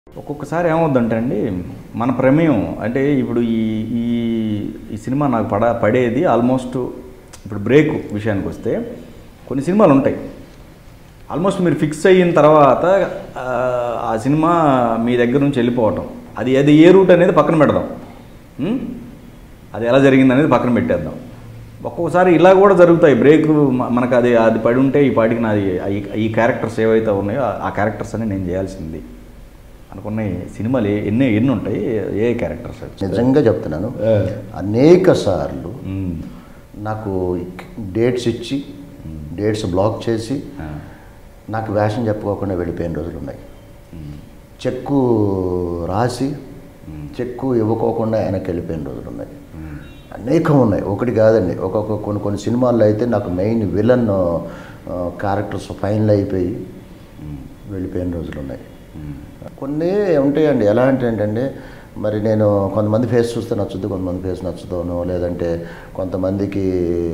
ఒక్కొక్కసారి ఏమవుద్దంటే అండి మన ప్రమేయం అంటే ఇప్పుడు ఈ ఈ ఈ సినిమా నాకు పడ పడేది ఆల్మోస్ట్ ఇప్పుడు బ్రేక్ విషయానికి వస్తే కొన్ని సినిమాలు ఉంటాయి ఆల్మోస్ట్ మీరు ఫిక్స్ అయిన తర్వాత ఆ, ఆ సినిమా మీ దగ్గర నుంచి వెళ్ళిపోవటం అది అది ఏ రూట్ అనేది పక్కన పెడదాం ఉం? అది ఎలా జరిగింది అనేది పక్కన పెట్టేద్దాం ఒక్కొక్కసారి ఇలా కూడా జరుగుతాయి బ్రేక్ మ- మనకు అది అది పడి ఉంటే ఈ పాటికి నాది ఈ- ఈ క్యారెక్టర్స్ ఏవైతే ఉన్నాయో ఆ- ఆ క్యారెక్టర్స్ అని నేను చేయాల్సింది అనుకున్న సినిమాలు ఏ- ఎన్ని ఎన్ని ఉంటాయి ఏ క్యారెక్టర్స్ నిజంగా చెప్తున్నాను అనేక సార్లు నాకు డేట్స్ ఇచ్చి డేట్స్ బ్లాక్ చేసి నాకు వేషం చెప్పుకోకుండా వెళ్ళిపోయిన రోజులు ఉన్నాయి చెక్కు రాసి చెక్కు ఇవ్వకోకుండా వెనక్కి వెళ్ళిపోయిన రోజులు ఉన్నాయి అనేకం ఉన్నాయి ఒకటి కాదండి ఒక్కొక్క కొన్ని కొన్ని సినిమాల్లో అయితే నాకు మెయిన్ విలన్ క్యారెక్టర్స్ ఫైనల్ అయిపోయి వెళ్ళిపోయిన రోజులు ఉన్నాయి కొన్ని ఉంటాయండి ఎలా అంటే ఏంటంటే మరి నేను కొంతమంది ఫేస్ చూస్తే నచ్చుద్ది కొంతమంది ఫేస్ నచ్చుతాను లేదంటే కొంతమందికి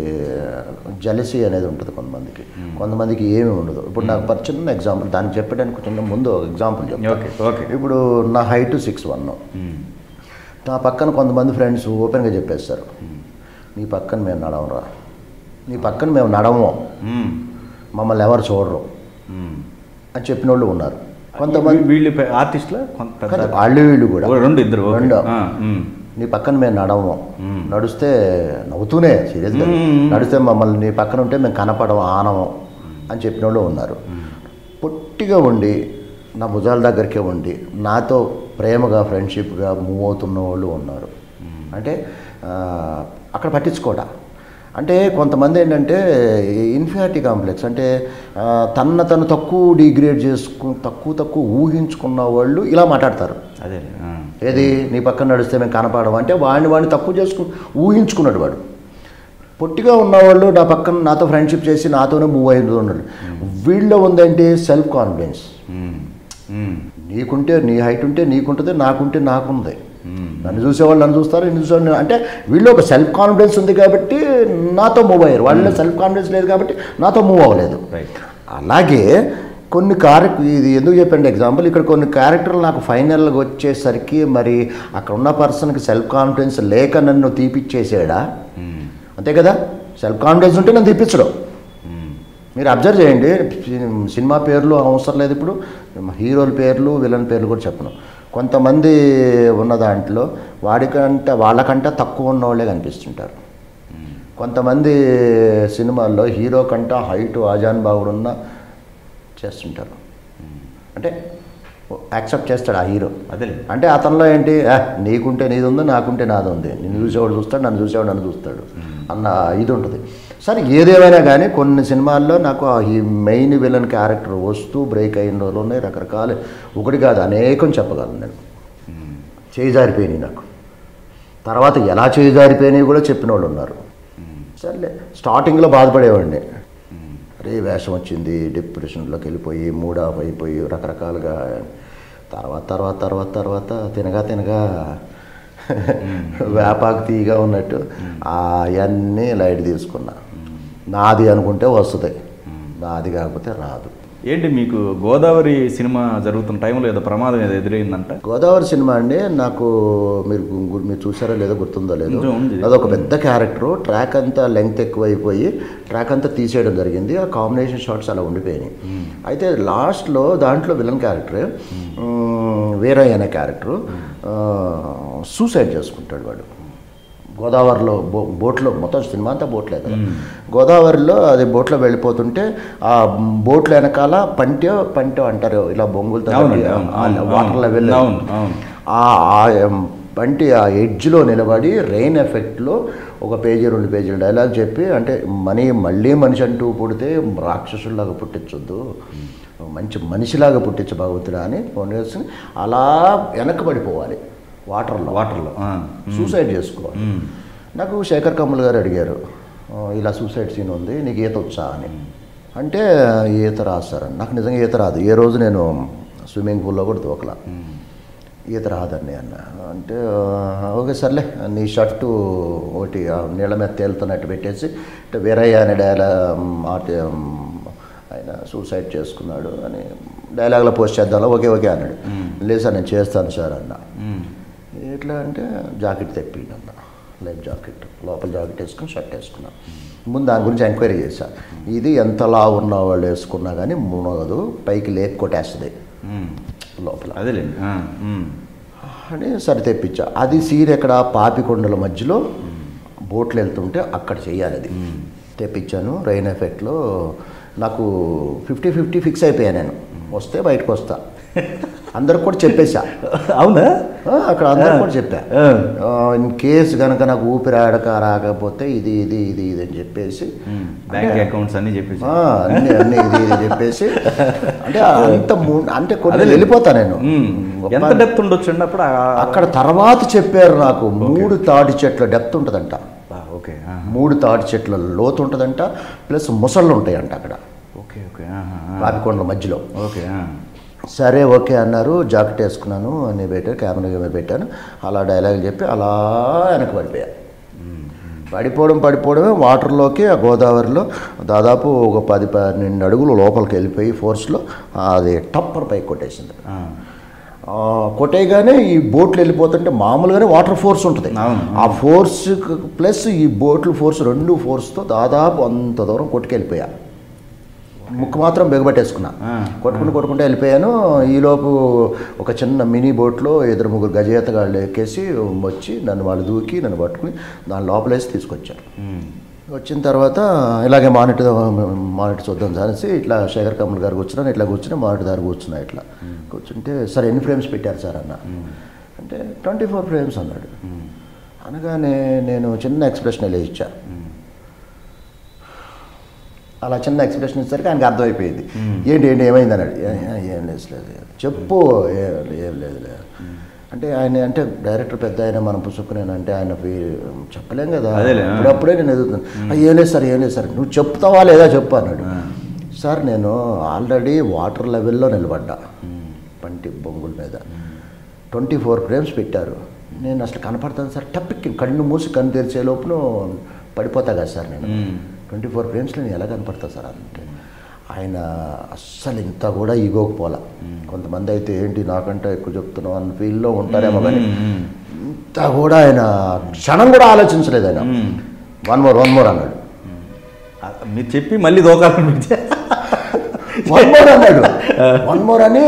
జలసీ అనేది ఉంటుంది కొంతమందికి కొంతమందికి ఏమీ ఉండదు ఇప్పుడు నాకు పర్ చిన్న ఎగ్జాంపుల్ దానికి చెప్పడానికి చిన్న ముందు ఒక ఎగ్జాంపుల్ ఓకే, చెప్తాను ఓకే. ఇప్పుడు నా హైట్ సిక్స్ వన్ నా పక్కన కొంతమంది ఫ్రెండ్స్ ఓపెన్గా చెప్పేస్తారు నీ పక్కన మేము నడవరా నీ పక్కన మేము నడవము మమ్మల్ని ఎవరు చూడరు అని చెప్పిన వాళ్ళు ఉన్నారు కొంతమంది వీళ్ళు ఆర్టిస్ట్ల కాదు, వాళ్ళు వీళ్ళు కూడా రెండు ఇద్దరు ఓకే. రెండు ఆ, ఉమ్. నీ పక్కన మేము నడవము మ్మ్. నడుస్తే నవ్వుతూనే సీరియస్గా మ్మ్. నడిస్తే మమ్మల్ని నీ పక్కన ఉంటే మేము కనపడము ఆనము అని చెప్పిన వాళ్ళు ఉన్నారు పొట్టిగా ఉండి నా భుజాల దగ్గరికే ఉండి నాతో ప్రేమగా ఫ్రెండ్షిప్గా మూవ్ అవుతున్న వాళ్ళు ఉన్నారు అంటే ఆ, అక్కడ పట్టించుకోడా అంటే కొంతమంది ఏంటంటే ఇన్ఫియారిటీ కాంప్లెక్స్ అంటే ఆ, తన తను తక్కువ డిగ్రేడ్ చేసుకు తక్కువ తక్కువ ఊహించుకున్న వాళ్ళు ఇలా మాట్లాడతారు అదే ఆ. ఏది నీ పక్కన నడిస్తే మేము కనపడడం అంటే వాడిని వాడిని తక్కువ చేసుకు ఊహించుకున్నాడు వాడు పొట్టిగా ఉన్నవాళ్ళు నా పక్కన నాతో ఫ్రెండ్షిప్ చేసి నాతోనే మూవ్ అయింది ఉన్నాడు వీళ్ళలో ఉందంటే సెల్ఫ్ కాన్ఫిడెన్స్ ఉమ్. ఉమ్. నీకుంటే నీ హైట్ ఉంటే నీకుంటుంది నాకుంటే నాకుంది ఉమ్. నన్ను చూసేవాళ్ళు నన్ను చూస్తారు నిన్ను చూసేవాళ్ళు నన్ను- అంటే వీళ్ళు ఒక సెల్ఫ్ కాన్ఫిడెన్స్ ఉంది కాబట్టి నాతో మూవ్ అయ్యారు వాళ్ళలో సెల్ఫ్ కాన్ఫిడెన్స్ లేదు కాబట్టి నాతో మూవ్ అవ్వలేదు రైట్ అలాగే కొన్ని క్యారెక్టర్ ఇది ఎందుకు చెప్పండి ఎగ్జాంపుల్ ఇక్కడ కొన్ని క్యారెక్టర్లు నాకు ఫైనల్గా వచ్చేసరికి మరి అక్కడ ఉన్న పర్సన్కి సెల్ఫ్ కాన్ఫిడెన్స్ లేక నన్ను తీపిచ్చేసాడా ఉమ్. అంతే కదా సెల్ఫ్ కాన్ఫిడెన్స్ ఉంటే నన్ను తీపించడం ఉమ్. మీరు అబ్జర్వ్ చేయండి సి- సినిమా పేర్లు అవసరం లేదు ఇప్పుడు హీరోల పేర్లు విలన్ పేర్లు కూడా చెప్పను కొంతమంది ఉన్న దాంట్లో వాడికంటే వాళ్ళకంటే తక్కువ ఉన్న వాళ్ళే కనిపిస్తుంటారు కొంతమంది సినిమాల్లో హీరో కంటే హైట్ ఆజాన్ బాగుడు ఉన్న చేస్తుంటారు అంటే యాక్సెప్ట్ చేస్తాడు ఆ హీరో అదేలే అంటే అతనిలో ఏంటి "ఆ, నీకుంటే నీది ఉంది నాకుంటే నాది ఉంది నిన్ను చూసేవాడు చూస్తాడు నన్ను చూసేవాడు నన్ను చూస్తాడు అన్న ఇది ఉంటుంది సరే ఏదేమైనా కానీ కొన్ని సినిమాల్లో నాకు ఆ ఈ మెయిన్ విలన్ క్యారెక్టర్ వస్తూ బ్రేక్ అయిన రోజులు ఉన్నాయి రకరకాల ఒకటి కాదు అనేకం చెప్పగలను నేను చేయి జారిపోయినాయి నాకు తర్వాత ఎలా చేయి జారిపోయినాయి కూడా చెప్పిన వాళ్ళు ఉన్నారు సర్లే స్టార్టింగ్లో బాధపడేవాడిని అరే వేషం వచ్చింది డిప్రెషన్లోకి వెళ్ళిపోయి మూడ్ ఆఫ్ అయిపోయి రకరకాలుగా తర్వాత తర్వాత తర్వాత తర్వాత తినగా తినగా వేపాకు తీగా ఉన్నట్టు అవన్నీ లైట్ తీసుకున్నా నాది అనుకుంటే వస్తుంది నాది కాకపోతే రాదు ఏంటి మీకు గోదావరి సినిమా జరుగుతున్న టైంలో ఏదో ప్రమాదం ఏదో ఎదురైందంట గోదావరి సినిమా అండి నాకు మీరు గు- మీరు చూసారో లేదో గుర్తుందో లేదో కొంచెం ఉంది. అదొక పెద్ద క్యారెక్టర్ ట్రాక్ అంతా లెంగ్త్ ఎక్కువైపోయి ట్రాక్ అంతా తీసేయడం జరిగింది ఆ కాంబినేషన్ షాట్స్ అలా ఉండిపోయినాయి అయితే లాస్ట్లో దాంట్లో విలన్ క్యారెక్టర్ వీరయ్య అనే క్యారెక్టర్ సూసైడ్ చేసుకుంటాడు వాడు గోదావరిలో బో బోట్లో మొత్తం సినిమా అంతా బోట్లే కదా గోదావరిలో అది బోట్లో వెళ్ళిపోతుంటే ఆ బోట్లో వెనకాల పంటో పంటో అంటారు ఇలా బొంగులతో అవునండి, కట్టి అవును, ఆ అవును, వాటర్ లెవెల్ అవును, అవును. ఆ ఆ, ఎం, బంటి ఆ ఎడ్జ్లో నిలబడి రెయిన్ ఎఫెక్ట్లో ఒక పేజీ రెండు పేజీలు డైలాగ్ చెప్పి అంటే మనీ మళ్ళీ మనిషి అంటూ పుడితే రాక్షసుల్లాగా పుట్టించొద్దు మంచి మనిషిలాగా పుట్టించు భగవంతుడా అని ఫోన్ చేసి అలా వెనక్కి పడిపోవాలి వాటర్లో వాటర్లో ఆ. సూసైడ్ చేసుకోవాలి ఉమ్. నాకు శేఖర్ కమ్ముల్ గారు అడిగారు "ఆ, ఇలా సూసైడ్ సీన్ ఉంది నీకు ఈత వచ్చా అని అంటే ఈత రాస్తారని నాకు నిజంగా ఈత రాదు ఏ రోజు నేను స్విమ్మింగ్ పూల్లో కూడా దూకలా ఈత రాదండి అన్న అంటే "ఆ, ఓకే సర్లే నీ షర్టు ఒకటి ఆ నీళ్ళ మీద తేలుతున్నట్టు పెట్టేసి అంటే వీరయ్య అనే డైలా మాట ఆయన సూసైడ్ చేసుకున్నాడు అని డైలాగ్లో పోస్ట్ చేద్దాంలో ఓకే ఓకే అన్నాడు లేదు సార్ నేను చేస్తాను సార్ అన్న మ్మ్. ఎట్లా అంటే జాకెట్ తెప్పి అన్న లైఫ్ జాకెట్ లోపల జాకెట్ వేసుకుని షర్ట్ వేసుకున్నా ముందు దాని గురించి ఎంక్వైరీ చేశా ఇది ఎంతలా ఉన్న వాళ్ళు వేసుకున్నా కానీ మునగదు పైకి లేక్ కొట్టేస్తుంది మ్మ్. లోపల అదేలేండి ఆ, మ్మ్. అని సరే తెప్పించా అది సీన్ ఎక్కడ పాపికొండల మధ్యలో బోట్లు వెళ్తుంటే అక్కడ చేయాలి అది తెప్పించాను రైన్ ఎఫెక్ట్లో నాకు ఫిఫ్టీ ఫిఫ్టీ ఫిక్స్ అయిపోయా నేను వస్తే బయటకు వస్తా అందరికి కూడా చెప్పేశా అవునా ఆ, అక్కడ అందరికి కూడా చెప్పా ఆ. ఇన్ కేసు కనుక నాకు ఊపిరి ఆడక రాకపోతే ఇది ఇది ఇది ఇది అని చెప్పేసి మ్మ్. బ్యాంక్ అకౌంట్స్ అన్నీ చెప్పేసి ఆ, అన్ని అన్ని ఇది ఇది చెప్పేసి అంటే అంత ము- అంటే కొన్ని అదేలే. వెళ్ళిపోతా నేను మ్మ్. గొప్ప- ఎంత డెప్త్ ఉండొచ్చు అండి అప్పుడు ఆ- అక్కడ తర్వాత చెప్పారు నాకు మూడు తాటి చెట్ల డెప్త్ ఉంటుందంట ఆ, ఓకే ఆ. మూడు తాటి చెట్ల లోతు ఉంటుందంట ప్లస్ ముసళ్ళు ఉంటాయంట అక్కడ ఓకే ఓకే ఆహా, ఆ. రావికొండల మధ్యలో ఓకే ఆ. సరే ఓకే అన్నారు జాకెట్ వేసుకున్నాను అన్నీ పెట్టాను కెమెరా కెమెరా పెట్టాను అలా డైలాగ్ చెప్పి అలా వెనక్కి పడిపోయా పడిపోవడం పడిపోవడమే వాటర్లోకి ఆ గోదావరిలో దాదాపు ఒక పది పన్నెండు అడుగులు లోపలికి వెళ్ళిపోయి ఫోర్స్లో అది టప్పర్ పైకి కొట్టేసింది ఆ. ఆ, కొట్టేయగానే ఈ బోట్లు వెళ్ళిపోతుంటే మామూలుగానే వాటర్ ఫోర్స్ ఉంటుంది అవును. ఆ ఫోర్స్ ప్లస్ ఈ బోట్ల ఫోర్స్ రెండు ఫోర్స్తో దాదాపు అంత దూరం కొట్టుకెళ్ళిపోయా ముక్కు మాత్రం బిగబట్టేసుకున్నా ఆ. కొట్టుకుంటూ కొట్టుకుంటూ వెళ్ళిపోయాను ఈలోపు ఒక చిన్న మినీ బోట్లో ఇద్దరు ముగ్గురు గజేతగాళ్ళు ఎక్కేసి వచ్చి నన్ను వాళ్ళు దూకి నన్ను పట్టుకుని దాని లోపలేసి తీసుకొచ్చారు మ్మ్. వచ్చిన తర్వాత ఇలాగే మానిటర్ మానిటర్ చూద్దాం సార్ అనేసి ఇట్లా శేఖర్ కమల్ గారు కూర్చున్నాను ఇట్లా కూర్చుని మానిటర్ గారు కూర్చున్నా ఇట్లా కూర్చుంటే సార్ ఎన్ని ఫ్రేమ్స్ పెట్టారు సార్ అన్న అంటే ట్వంటీ ఫోర్ ఫ్రేమ్స్ అన్నాడు అనగానే నేను చిన్న ఎక్స్ప్రెషన్ ఇలా ఇచ్చా అలా చిన్న ఎక్స్ప్రెషన్ ఇచ్చేసరికి ఆయనకి అర్థమైపోయింది ఏంటి ఏంటి ఏమైంది అన్నాడు "ఏ- ఏ- ఏం లేదు లేదు చెప్పు "ఏ- ఏం లేదు లేదు అంటే ఆయన అంటే డైరెక్టర్ పెద్ద ఆయన మనం పుసుకునేను అంటే ఆయన ఫీ- చెప్పలేం కదా అదేలే, ఆ. అప్పుడప్పుడే నేను ఎదుగుతాను "ఆ, ఏం లేదు సార్ ఏం లేదు సార్ నువ్వు చెప్తావా లేదా చెప్పు అన్నాడు సార్ నేను ఆల్రెడీ వాటర్ లెవెల్లో నిలబడ్డా పంటి బొంగుల మీద ట్వంటీ ఫోర్ ఫ్రేమ్స్ పెట్టారు నేను అసలు కనపడతాను సార్ టప్పికి కళ్ళు మూసి కన్ను తెరిచే లోపున పడిపోతా కదా సార్ నేను మ్మ్. ట్వంటీ ఫోర్ ఫ్రేమ్స్లో నేను ఎలా కనపడతా సార్ అంటే ఆయన అస్సలు ఇంత కూడా ఈగోకపోలా కొంతమంది అయితే ఏంటి నాకంటే ఎక్కువ చెప్తున్నావు అన్న ఫీల్లో ఉంటారేమో కానీ మ్మ్. ఇంత కూడా ఆయన క్షణం కూడా ఆలోచించలేదు ఆయన మ్మ్. వన్ మోర్ వన్ మోర్ అన్నాడు ఆ, మీరు చెప్పి మళ్ళీ దోకాలనిపించే వన్ మోర్ అన్నాడు వన్ మోర్ అని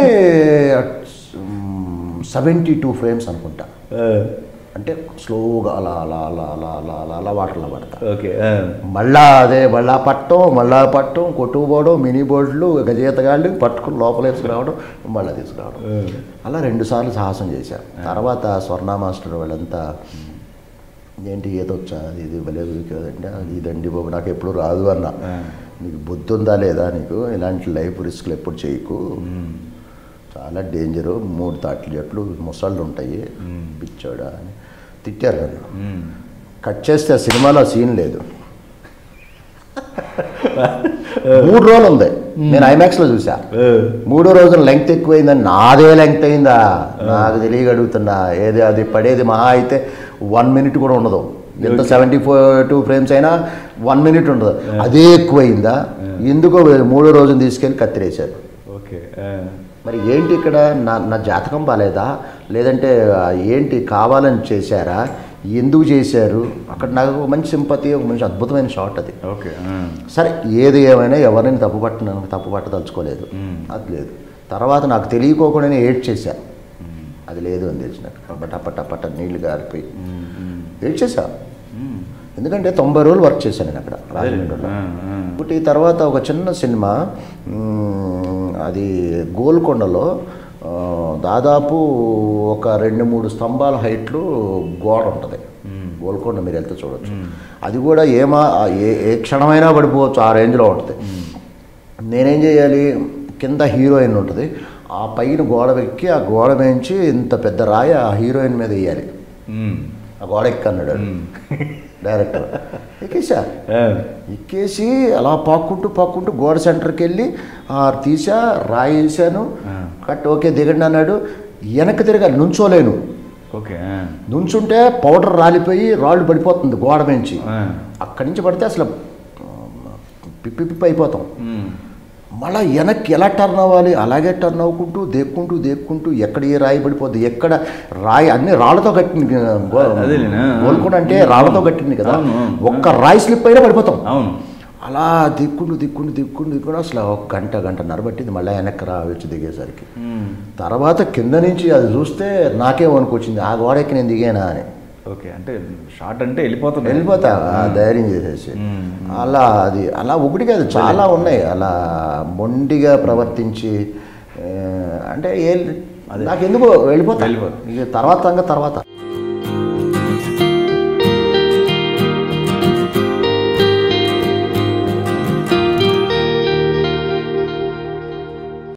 సెవెంటీ టూ ఫ్రేమ్స్ అనుకుంటా అంటే స్లోగా అలా అలా అలా అలా అలా అలా అలా వాటర్లో పడతా ఓకే మళ్ళా అదే మళ్ళా పట్టం మళ్ళా పట్టం కొట్టుకుపోవడం మినీ బోట్లు గజేతగాళ్ళు పట్టుకుని లోపల వేసుకురావడం మళ్ళీ తీసుకురావడం అలా రెండు సార్లు సాహసం చేశాను తర్వాత స్వర్ణ మాస్టర్ వాళ్ళంతా ఏంటి ఏదో వచ్చా అది ఇది ఇవ్వలేదు కదండి అది ఇదండి బాబు నాకు ఎప్పుడు రాదు అన్న నీకు బుద్ధి ఉందా లేదా నీకు ఇలాంటి లైఫ్ రిస్క్లు ఎప్పుడు చేయకు చాలా డేంజరు మూడు తాట్లు చెట్లు ముసళ్ళు ఉంటాయి పిచ్చోడా అని తిట్టారు నన్ను కట్ చేస్తే ఆ సినిమాలో సీన్ లేదు మూడు రోజులు ఉంది నేను ఐమాక్స్లో చూసా మూడో రోజున లెంగ్త్ ఎక్కువైందని నాదే లెంగ్త్ అయిందా నాకు తెలియక అడుగుతున్నా ఏది అది పడేది మహా అయితే వన్ మినిట్ కూడా ఉండదు ఎంత సెవెంటీ ఫోర్ టూ ఫ్రేమ్స్ అయినా వన్ మినిట్ ఉండదు అదే ఎక్కువైందా ఎందుకో మూడో రోజున తీసుకెళ్ళి కత్తిరేశారు ఓకే మరి ఏంటి ఇక్కడ నా నా జాతకం బాగాలేదా లేదంటే ఆ, ఏంటి కావాలని చేశారా ఎందుకు చేశారు అక్కడ నాకు ఒక మంచి సింపతి ఒక మంచి అద్భుతమైన షాట్ అది ఓకే సరే ఏది ఏమైనా ఎవరిని తప్పు పట్టిన తప్పు పట్టదలుచుకోలేదు అది లేదు తర్వాత నాకు తెలియకోకుండానే ఏడ్ చేశా అది లేదు అని తెలిసినట్టు బట్ అప్పట అప్పట నీళ్లు గారిపోయి ఏడ్ చేశా ఎందుకంటే తొంభై రోజులు వర్క్ చేశాను నేను అక్కడ రాజమండ్రిలో ఒకటి తర్వాత ఒక చిన్న సినిమా మ్, అది గోల్కొండలో ఆ, దాదాపు ఒక రెండు మూడు స్తంభాల హైట్లు గోడ ఉంటుంది గోల్కొండ మీరు వెళ్తే చూడొచ్చు అది కూడా ఏమా ఏ ఏ క్షణమైనా పడిపోవచ్చు ఆ రేంజ్లో ఉంటుంది నేనేం చేయాలి కింద హీరోయిన్ ఉంటుంది ఆ పైన గోడ ఎక్కి ఆ గోడ వేయించి ఇంత పెద్ద రాయి ఆ హీరోయిన్ మీద వేయాలి ఆ గోడ ఎక్కన్నాడు డైరెక్టర్ ఎక్కేసా ఎక్కేసి అలా పాక్కుంటూ పాక్కుంటూ గోడ సెంటర్కి వెళ్ళి ఆ తీసా రాయి వేసాను కట్ ఓకే దిగండి అన్నాడు వెనక్కి తిరగాలి నుంచోలేను ఓకే నుంచుంటే పౌడర్ రాలిపోయి రాళ్ళు పడిపోతుంది గోడ నుంచి అక్కడి నుంచి పడితే అసలు ఆ, పిప్పి పిప్పి అయిపోతాం మళ్ళీ వెనక్కి ఎలా టర్న్ అవ్వాలి అలాగే టర్న్ అవ్వుకుంటూ దేక్కుంటూ దేక్కుంటూ ఎక్కడ ఏ రాయి పడిపోద్ది ఎక్కడ రాయి అన్ని రాళ్ళతో కట్టింది గో- అదేలేనా? గోల్కొండ అంటే రాళ్ళతో కట్టింది కదా అవును, అవును. ఒక్క రాయి స్లిప్ అయినా పడిపోతాం అవును అలా దిక్కుంటూ దిక్కుంటూ దిక్కుంటూ దిక్కుంటూ అసలు ఒక గంట గంట నరబట్టింది మళ్ళీ వెనక్కి రా వచ్చి దిగేసరికి మ్మ్. తర్వాత కింద నుంచి అది చూస్తే నాకే వణుకొచ్చింది ఆ గోడకి నేను దిగానా అని ఓకే అంటే షార్ట్ అంటే వెళ్ళిపోతుంది వెళ్ళిపోతా ఆ ధైర్యం చేసేసి మ్మ్. అలా అది అలా ఒకటి కాదు చాలా ఉన్నాయి అలా మొండిగా ప్రవర్తించి ఆ, అంటే ఏ నాకు ఎందుకో వెళ్ళిపోతా వెళ్ళిపోతా. ఇక తర్వాత సంగతి తర్వాత